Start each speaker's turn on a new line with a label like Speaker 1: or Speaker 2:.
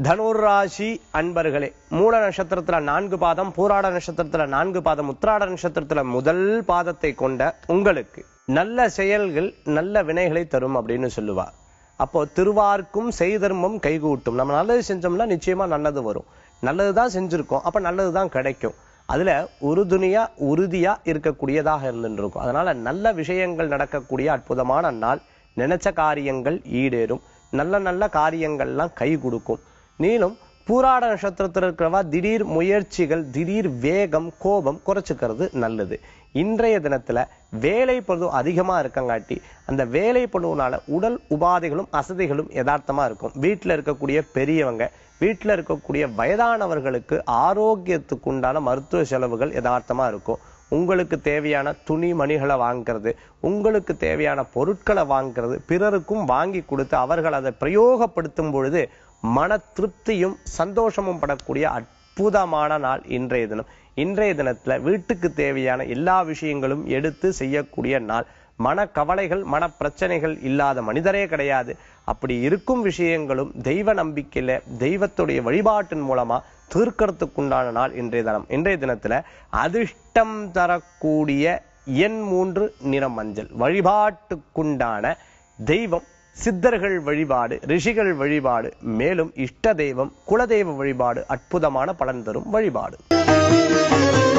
Speaker 1: தனுர் ராசி அன்பர்களே மூல நட்சத்திரத்துல நான்கு பாதம் பூராட நட்சத்திரத்துல நான்கு பாதம் உத்திராட நட்சத்திரத்துல முதல் பாதத்தை கொண்ட உங்களுக்கு நல்ல செயல்கள் நல்ல வினைகளை தரும் அப்படின்னு சொல்லுவா அப்போ திருவார்க்கும் செய்தர்மம் கைகூட்டும் நம்ம நல்லது செஞ்சோம்னா நிச்சயமா நல்லது வரும் நல்லதுதான் செஞ்சிருக்கோம் அப்ப நல்லதுதான் கிடைக்கும் அதுல உறுதுணையா உறுதியா இருக்கக்கூடியதாக இருந்துட்டு இருக்கும் அதனால நல்ல விஷயங்கள் நடக்கக்கூடிய அற்புதமான நாள் நினைச்ச காரியங்கள் ஈடேறும் நல்ல நல்ல காரியங்கள்லாம் கை கொடுக்கும் நீளும் பூராட நட்சத்திரத்தில் இருக்கிறவா திடீர் முயற்சிகள் திடீர் வேகம் கோபம் குறைச்சிக்கிறது நல்லது இன்றைய தினத்துல வேலை பழுது அதிகமா இருக்கங்காட்டி அந்த வேலை பழுவுனால உடல் உபாதைகளும் அசதிகளும் யதார்த்தமா இருக்கும் வீட்டுல இருக்கக்கூடிய பெரியவங்க வீட்டுல இருக்கக்கூடிய வயதானவர்களுக்கு ஆரோக்கியத்துக்கு உண்டான மருத்துவ செலவுகள் யதார்த்தமா இருக்கும் உங்களுக்கு தேவையான துணி மணிகளை வாங்குறது உங்களுக்கு தேவையான பொருட்களை வாங்குறது பிறருக்கும் வாங்கி கொடுத்து அவர்கள் அதை பிரயோகப்படுத்தும் பொழுது மன திருப்தியும் சந்தோஷமும் படக்கூடிய அற்புதமான நாள் இன்றைய தினம் இன்றைய தினத்துல வீட்டுக்கு தேவையான எல்லா விஷயங்களும் எடுத்து செய்யக்கூடிய நாள் மன கவலைகள் மன பிரச்சனைகள் இல்லாத மனிதரே கிடையாது அப்படி இருக்கும் விஷயங்களும் தெய்வ நம்பிக்கையில தெய்வத்துடைய வழிபாட்டின் மூலமா தீர்க்கறதுக்குண்டான நாள் இன்றைய தினம் இன்றைய தினத்துல அதிர்ஷ்டம் தரக்கூடிய எண் மூன்று நிறம் மஞ்சள் வழிபாட்டுக்குண்டான தெய்வம் சித்தர்கள் வழிபாடு ரிஷிகள் வழிபாடு மேலும் இஷ்ட தெய்வம் குலதெய்வ வழிபாடு அற்புதமான பலன் தரும் வழிபாடு